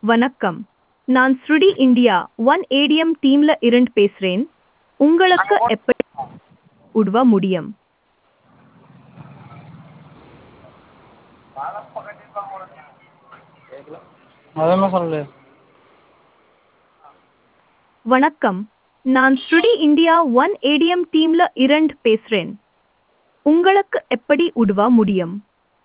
வணக்கம் நான் ஸ்ருடி இந்தியா ஒன் ஏடிஎம் டீம்ல இருந்து பேசுறேன் உங்களுக்கு எப்படி உதவ முடியும் அதெல்லாம் சொல்லு வணக்கம் நான் ஸ்ருடி இந்தியா ஒன் ஏடிஎம் டீம்ல இருந்து பேசுறேன் உங்களுக்கு எப்படி உதவ முடியும்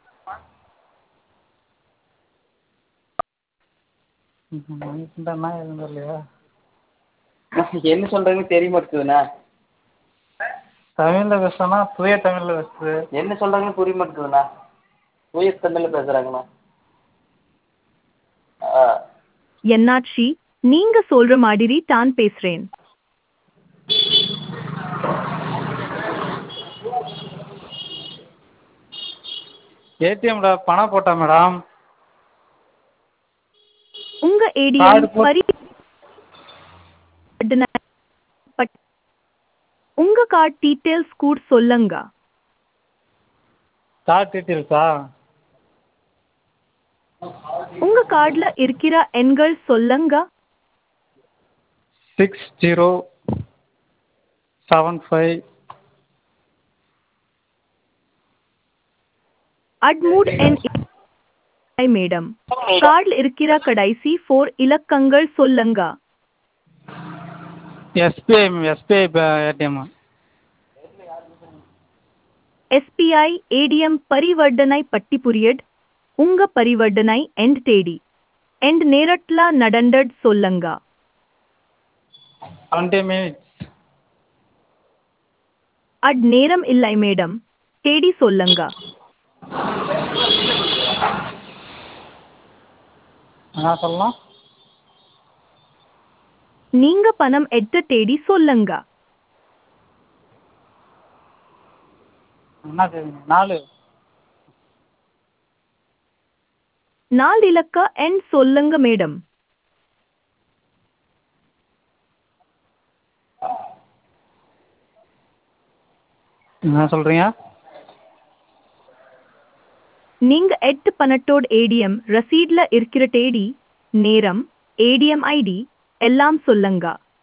வாங்கிட்டுனா எதுவும் இல்லையா என்ன சொல்றதுன்னு தெரிய மாட்டேங்குதுண்ணா தமிழில் பேசுனா தூய தமிழில் பேசுது என்ன சொல்றாங்கன்னு புரிய மாட்டேங்குதுண்ணா தூய தமிழில் பேசுறாங்கண்ணா ஆ என்னாச்சி நீங்க சொல்ற மாதிரி தான் பேசுறேன் ஏடிஎம்ல பணம் போட்டேன் மேடம் உங்க Card ஏடிஎம் போ- பரி பட்- உங்க கார்டு டீடைல்ஸ் கூட சொல்லுங்க கார்டு டீட்டெயில்ஸா உங்க கார்டுல இருக்கிற எண்கள் சொல்லுங்க சிக்ஸ் ஜீரோ செவன் ஃபைவ் அட்மூட் எண் மேடம் கார்டில் இருக்கிற கடைசி ஃபோர் இலக்கங்கள் சொல்லுங்க SBI SBI ATM SBI ATM பரிவர்த்தனை பட்டி புரியட் உங்க பரிவர்த்தனை எண்ட் தேடி எண்ட் நேரட்ல நடந்தட் சொல்லுங்க டுவெண்ட்டி மினிட்ஸ் அட் நேரம் இல்லை மேடம் தேடி சொல்லுங்க என்ன சொல்லலாம் நீங்க பணம் எடுத்த தேடி சொல்லுங்க என்ன தெரியுங்க நாலு நாலு இலக்க எண் சொல்லுங்க மேடம் என்ன சொல்கிறீங்க நீங்க எட்டு பணத்தோட ஏடிஎம் ரசீட்ல இருக்கிற தேடி நேரம் ஏடிஎம் ஐடி எல்லாம் சொல்லுங்க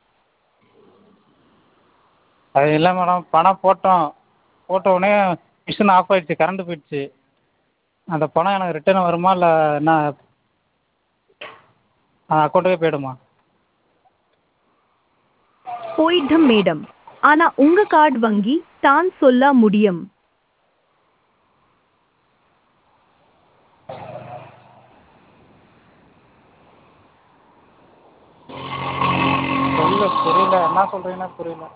அது இல்லை மேடம் பணம் போட்டோம் போட்ட உடனே மிஷின் ஆஃப் ஆயிடுச்சு கரண்ட் போயிடுச்சு அந்த பணம் எனக்கு ரிட்டர்ன் வருமா இல்லை என்ன அக்கௌண்ட்டுக்கே போயிடுமா போயிட்டும் மேடம் ஆனா உங்க கார்டு வங்கி தான் சொல்ல முடியும் சொல்லு புரியல என்ன சொல்கிறீங்கன்னா புரியல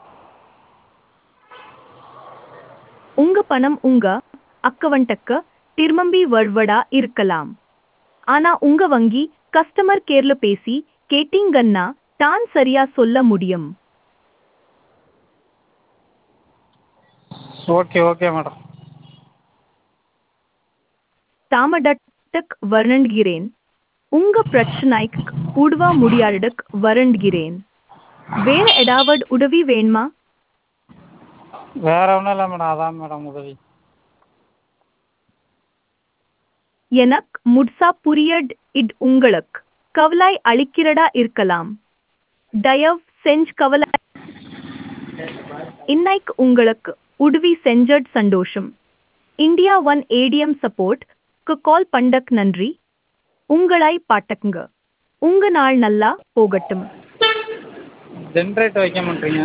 உங்க பணம் உங்க அக்கவுண்ட்டுக்கு திரும்பி வருவதா இருக்கலாம் ஆனா உங்க வங்கி கஸ்டமர் கேர்ல பேசி கேட்டீங்கன்னா தான் சரியா சொல்ல முடியும் ஓகே ஓகே மேடம் தாமடத்துக்கு வருணுகிறேன் உங்க பிரச்சனைக்கு உதவ முடியாததுக்கு வருண்டுகிறேன் வேற ஏதாவது உதவி வேணுமா வேற ஒன்றும் இல்லை மேடம் அதான் மேடம் உதவி எனக்கு முட்சா புரியட் இட் உங்களுக்கு கவலை அளிக்கிறதா இருக்கலாம் தயவு செஞ்சு கவலை இன்னைக்கு உங்களுக்கு உதவி செஞ்சட் சந்தோஷம் India one ATM support call பண்டக் நன்றி உங்களை பாட்டக்குங்க உங்க நாள் நல்லா போகட்டும் ஜென்ரேட் வைக்க மாட்டீங்க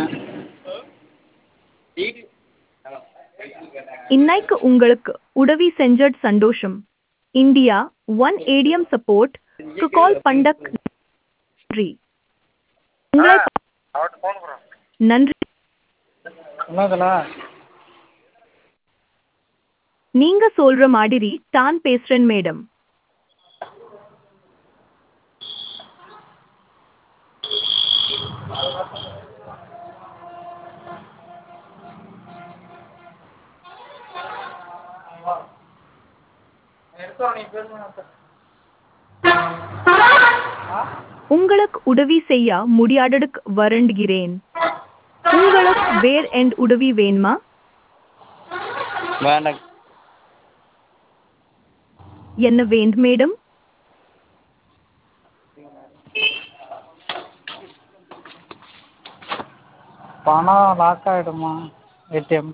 இன்னைக்கு உங்களுக்கு உதவி செஞ்சட் சந்தோஷம் India one ATM support call பண்டக் நன்றி உங்களை நன்றி என்னதுல நீங்க சொல்ற மாதிரி தான் பேசுறேன் மேடம் எடுத்தோம் நீ பேசுங்க உங்களுக்கு உதவி செய்ய முடியாததுக்கு வருந்துகிறேன் உங்களுக்கு வேற எந்த உதவி வேணுமா வேண்டாம் என்ன வேண்டும் மேடம் பணம் லாக் ஆகிடுமா ஏடிஎம்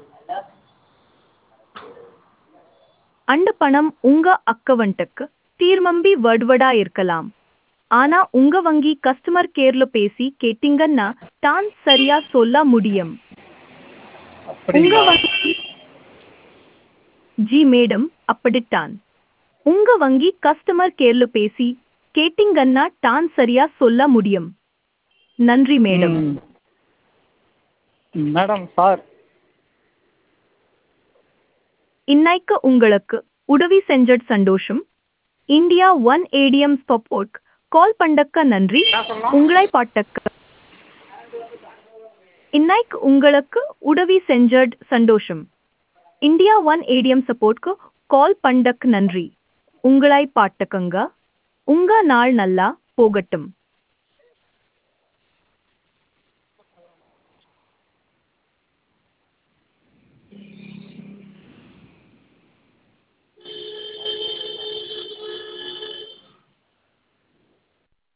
அந்த பணம் உங்க அக்கவுண்ட்டுக்கு திரும்பி வருவதா இருக்கலாம் ஆனா உங்க வங்கி கஸ்டமர் கேர்ல பேசி கேட்டீங்கன்னா தான் சரியா சொல்ல முடியும் உங்க அப்படிங்களா வங்கி ஜி மேடம் அப்படித்தான் உங்க வங்கி கஸ்டமர் கேர்ல பேசி கேட்டீங்கன்னா தான் சரியா சொல்ல முடியும் நன்றி மேடம் ம். மேடம் சார் இன்னைக்கு உங்களுக்கு உதவி செஞ்சது சந்தோஷம் India one ATM support call பண்ணக்க நன்றி உங்களை பாட்டக்க இன்னைக்கு உங்களுக்கு உதவி செஞ்சது சந்தோஷம் இந்தியா ஒன் ஏடிஎம் சப்போர்ட்க்கு கால் பண்ணக்கு நன்றி உங்களை பாட்டக்கங்க உங்க நாள் நல்லா போகட்டும்